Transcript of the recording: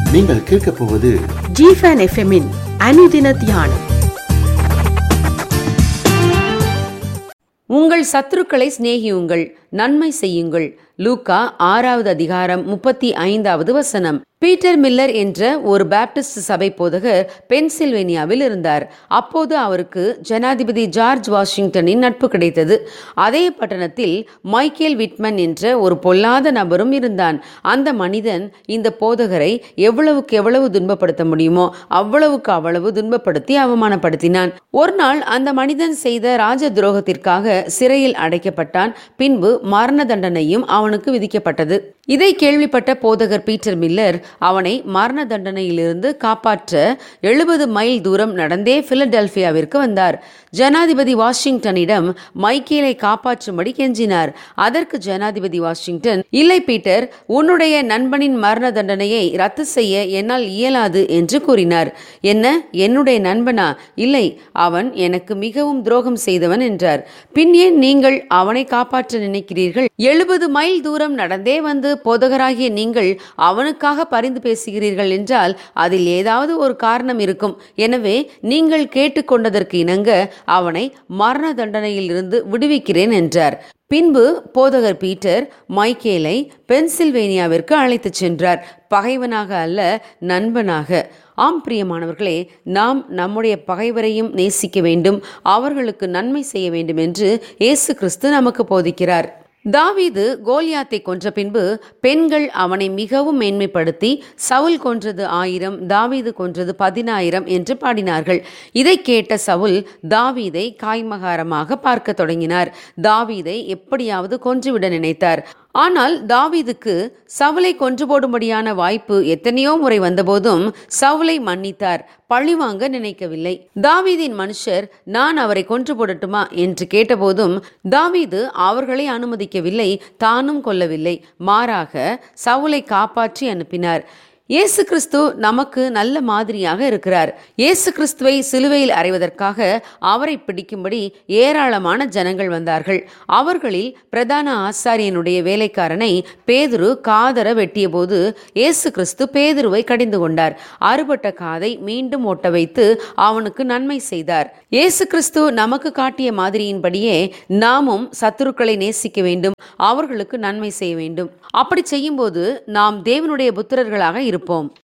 நீங்கள் கேட்கப் போவது ஜிஃபன் எஃப்எம்மின் அனுதின தியானம் உங்கள் சத்துருக்களை சிநேகியுங்கள் நன்மை செய்யுங்கள் லூக்கா ஆறாவது அதிகாரம் முப்பத்தி ஐந்தாவது வசனம் பீட்டர் மில்லர் என்ற ஒரு பேப்டிஸ்ட் சபை போதகர் பென்சில்வேனியாவில் இருந்தார் அப்போது அவருக்கு ஜனாதிபதி ஜார்ஜ் வாஷிங்டனின் நட்பு கிடைத்தது அதே பட்டணத்தில் மைக்கேல் விட்மன் என்ற ஒரு பொல்லாத நபரும் இருந்தான் அந்த மனிதன் இந்த போதகரை எவ்வளவுக்கு எவ்வளவு துன்பப்படுத்த முடியுமோ அவ்வளவுக்கு அவ்வளவு துன்பப்படுத்தி அவமானப்படுத்தினான் ஒரு நாள் அந்த மனிதன் செய்த ராஜ துரோகத்திற்காக சிறையில் அடைக்கப்பட்டான் பின்பு மரண தண்டனையும் அவனுக்கு விதிக்கப்பட்டது இதை கேள்விப்பட்ட போதகர் பீட்டர் மில்லர் அவனை மரண தண்டனையிலிருந்து காப்பாற்ற எழுபது மைல் தூரம் நடந்தே பிலடெல்பியாவிற்கு வந்தார் ஜனாதிபதி வாஷிங்டனிடம் மைக்கேலை காப்பாற்றும்படி கெஞ்சினார் அதற்கு ஜனாதிபதி வாஷிங்டன் இல்லை பீட்டர் உன்னுடைய நண்பனின் மரண தண்டனையை ரத்து செய்ய என்னால் இயலாது என்று கூறினார் என்ன என்னுடைய நண்பனா இல்லை அவன் எனக்கு மிகவும் துரோகம் செய்தவன் என்றார் பின் ஏன் நீங்கள் அவனை காப்பாற்ற நினைக்கிறீர்கள் எழுபது மைல் தூரம் நடந்தே வந்து போதகராகிய நீங்கள் அவனுக்காக பரிந்து பேசுகிறீர்கள் என்றால் அதில் ஏதாவது ஒரு காரணம் இருக்கும் எனவே நீங்கள் கேட்டுக்கொண்டதற்கு இணங்க அவனை மரண தண்டனையிலிருந்து விடுவிக்கிறேன் என்றார் பின்பு போதகர் பீட்டர் மைக்கேலை பென்சில்வேனியாவிற்கு அழைத்துச் சென்றார் பகைவனாக அல்ல நண்பனாக ஆம் பிரியமானவர்களே நாம் நம்முடைய பகைவரையும் நேசிக்க வேண்டும் அவர்களுக்கு நன்மை செய்ய வேண்டும் என்று இயேசு கிறிஸ்து நமக்கு போதிக்கிறார் தாவீது கோலியாத்தை கொன்ற பின்பு பெண்கள் அவனை மிகவும் மேன்மைப்படுத்தி சவுல் கொன்றது ஆயிரம் தாவீது கொன்றது பதினாயிரம் என்று பாடினார்கள் இதை கேட்ட சவுல் தாவீதை காய்மகாரமாக பார்க்க தொடங்கினார் தாவீதை எப்படியாவது கொன்றுவிட நினைத்தார் ஆனால் தாவீதுக்கு சவுலை கொன்று போடும்படியான வாய்ப்பு எத்தனையோ முறை வந்தபோதும் சவுலை மன்னித்தார் பழிவாங்க நினைக்கவில்லை தாவீதின் மனுஷர் நான் அவரை கொன்று போடட்டுமா என்று கேட்டபோதும் தாவீது அவர்களை அனுமதிக்கவில்லை தானும் கொல்லவில்லை மாறாக சவுலை காப்பாற்றி அனுப்பினார் இயேசு கிறிஸ்து நமக்கு நல்ல மாதிரியாக இருக்கிறார் இயேசு கிறிஸ்துவை சிலுவையில் அறைவதற்காக அவரை பிடிக்கும்படி ஏராளமான ஜனங்கள் வந்தார்கள் அவர்களில் பிரதான ஆசாரியனுடைய வேலைக்காரனை பேதுரு காதர வெட்டியபோது இயேசு கிறிஸ்து பேதுருவை கடிந்து கொண்டார் அறுபட்ட காதை மீண்டும் ஒட்ட வைத்து அவனுக்கு நன்மை செய்தார் இயேசு கிறிஸ்து நமக்கு காட்டிய மாதிரியின்படியே நாமும் சத்துருக்களை நேசிக்க வேண்டும் அவர்களுக்கு நன்மை செய்ய வேண்டும் அப்படி செய்யும்போது நாம் தேவனுடைய புத்திரர்களாக இருப்போம்